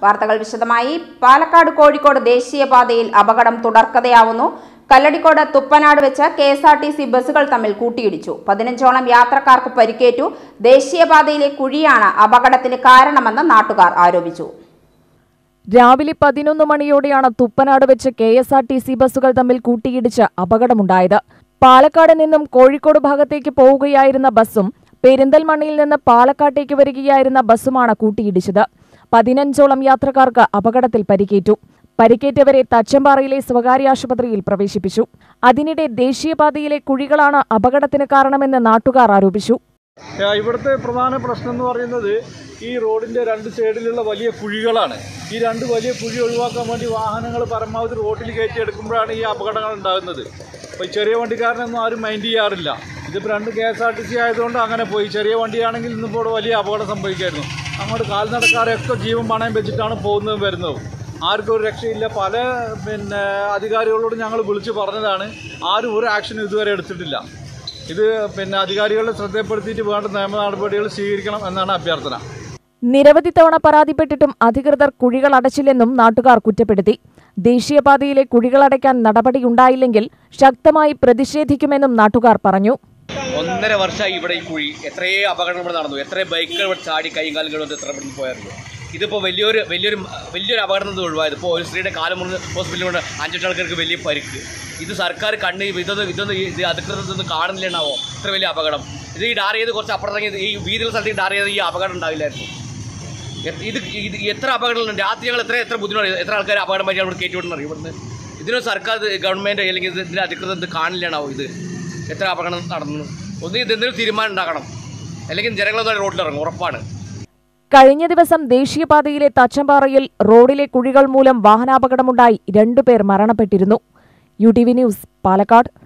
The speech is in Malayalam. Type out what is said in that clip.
വാർത്തകൾ വിശദമായി പാലക്കാട് കോഴിക്കോട് ദേശീയപാതയിൽ അപകടം തുടർക്കഥയാവുന്നു കല്ലടിക്കോട് തുപ്പനാട് വെച്ച് K S R T C ബസ്സുകൾ തമ്മിൽ കൂട്ടിയിടിച്ചു പതിനഞ്ചോളം യാത്രക്കാർക്ക് പരിക്കേറ്റു ദേശീയപാതയിലെ കുഴിയാണ് അപകടത്തിന് കാരണമെന്ന് നാട്ടുകാർ ആരോപിച്ചു രാവിലെ പതിനൊന്ന് മണിയോടെയാണ് തുപ്പനാട് വെച്ച് K S R T C ബസ്സുകൾ തമ്മിൽ കൂട്ടിയിടിച്ച് അപകടമുണ്ടായത് പാലക്കാട് നിന്നും കോഴിക്കോട് ഭാഗത്തേക്ക് പോവുകയായിരുന്ന ബസ്സും പെരിന്തൽമണ്ണയിൽ നിന്ന് പാലക്കാട്ടേക്ക് വരികയായിരുന്ന ബസ്സുമാണ് കൂട്ടിയിടിച്ചത് പതിനഞ്ചോളം യാത്രക്കാർക്ക് അപകടത്തിൽ പരിക്കേറ്റു പരിക്കേറ്റവരെ തച്ചമ്പാറയിലെ സ്വകാര്യ ആശുപത്രിയിൽ പ്രവേശിപ്പിച്ചു അതിനിടെ ദേശീയപാതയിലെ കുഴികളാണ് അപകടത്തിന് കാരണമെന്ന് നാട്ടുകാർ ആരോപിച്ചു ആ, ഇവിടുത്തെ പ്രധാന പ്രശ്നം എന്ന് പറയുന്നത് ഈ റോഡിന്റെ രണ്ട് സൈഡിലുള്ള വലിയ കുഴികളാണ് ഈ രണ്ട് വലിയ കുഴി ഒഴിവാക്കാൻ വേണ്ടി വാഹനങ്ങൾ പരമാവധി റോഡിൽ കയറ്റി എടുക്കുമ്പോഴാണ് ഈ അപകടങ്ങൾ ഉണ്ടാകുന്നത് അപ്പോൾ ഈ ചെറിയ വണ്ടിക്കാരനൊന്നും ആരും മൈൻഡ് ചെയ്യാറില്ല ഇതിപ്പോൾ രണ്ട് K S R T C ആയതുകൊണ്ട് അങ്ങനെ പോയി ചെറിയ വണ്ടിയാണെങ്കിൽ ഇന്നിപ്പോൾ ഇവിടെ വലിയ അപകടം സംഭവിക്കായിരുന്നു അങ്ങോട്ട് കാൽനടക്കാരെയൊക്കെ ജീവൻ പണയം വെച്ചിട്ടാണ് പോകുന്നതും വരുന്നതും ആർക്കും ഒരു രക്ഷയില്ല പല പിന്നെ അധികാരികളോട് ഞങ്ങൾ വിളിച്ചു പറഞ്ഞതാണ് ആരും ഒരു ആക്ഷനും ഇതുവരെ എടുത്തിട്ടില്ല ഇത് പിന്നെ അധികാരികളുടെ ശ്രദ്ധപ്പെടുത്തിയിട്ട് വേണ്ട നിയമ നടപടികൾ സ്വീകരിക്കണം എന്നാണ് അഭ്യർത്ഥന നിരവധി തവണ പരാതിപ്പെട്ടിട്ടും അധികൃതർ കുഴികൾ അടച്ചില്ലെന്നും നാട്ടുകാർ കുറ്റപ്പെടുത്തി ദേശീയപാതയിലെ കുഴികളടയ്ക്കാൻ നടപടിയുണ്ടായില്ലെങ്കിൽ ശക്തമായി പ്രതിഷേധിക്കുമെന്നും നാട്ടുകാർ പറഞ്ഞു ഒന്നര വർഷമായി ഇവിടെ ഈ കുഴി എത്രയോ അപകടങ്ങൾ ഇവിടെ നടന്നു എത്ര ബൈക്കുകൾ ഇവിടെ ചാടി കൈയും കാലും കൊണ്ട് എത്ര പെട്ടെന്ന് പോയായിരുന്നു ഇതിപ്പോൾ വലിയൊരു വലിയൊരു വലിയൊരു അപകടം നിന്ന് ഒഴിവായത് ഇപ്പോൾ ഒരു സ്ത്രീയുടെ കാലം മുറിഞ്ഞ് ഹോസ്പിറ്റലിൽ കൊണ്ട് അഞ്ചെട്ട് ആൾക്കാർക്ക് വലിയ പരിക്ക് ഇത് സർക്കാർ കണ്ണ് ഇതൊന്നും ഇതൊന്നും ഈ- ഇത് അധികൃതരൊന്നും കാണുന്നില്ലേണ്ടാവോ ഇത്ര വലിയ അപകടം ഇത് ഈ ഡാർ ചെയ്ത് കുറച്ച് അപ്പുറത്തേക്ക് ഈ വീതിയുള്ള സ്ഥലത്തേക്ക് ഡാർ ചെയ്ത് ഈ അപകടം ഉണ്ടാവില്ലായിരുന്നു എ- ഇത് ഇത് എത്ര അപകടങ്ങളുണ്ട് രാത്രി ഞങ്ങൾ എത്ര എത്ര ബുദ്ധിമുട്ട് എത്ര ആൾക്കാർ അപകടം പറ്റി അവിടെ കയറ്റി വിടുന്നത് ഇവിടുന്ന് ഇതിനൊരു സർക്കാർ ഗവൺമെൻറ് അല്ലെങ്കിൽ ഇത് ഇതിൻ്റെ അധികൃതർ ഇത് കാണില്ലാണാവോ ഇത് എത്ര അപകടം നടന്നു ഒന്ന് ഇതെന്തെങ്കിലും തീരുമാനം ഉണ്ടാക്കണം അല്ലെങ്കിൽ ജനങ്ങളൊന്നും റോഡിലിറങ്ങും ഉറപ്പാണ് കഴിഞ്ഞ ദിവസം ദേശീയപാതയിലെ തച്ചമ്പാറയിൽ റോഡിലെ കുഴികൾ മൂലം വാഹനാപകടമുണ്ടായി രണ്ടുപേർ മരണപ്പെട്ടിരുന്നു U T V news Palakkad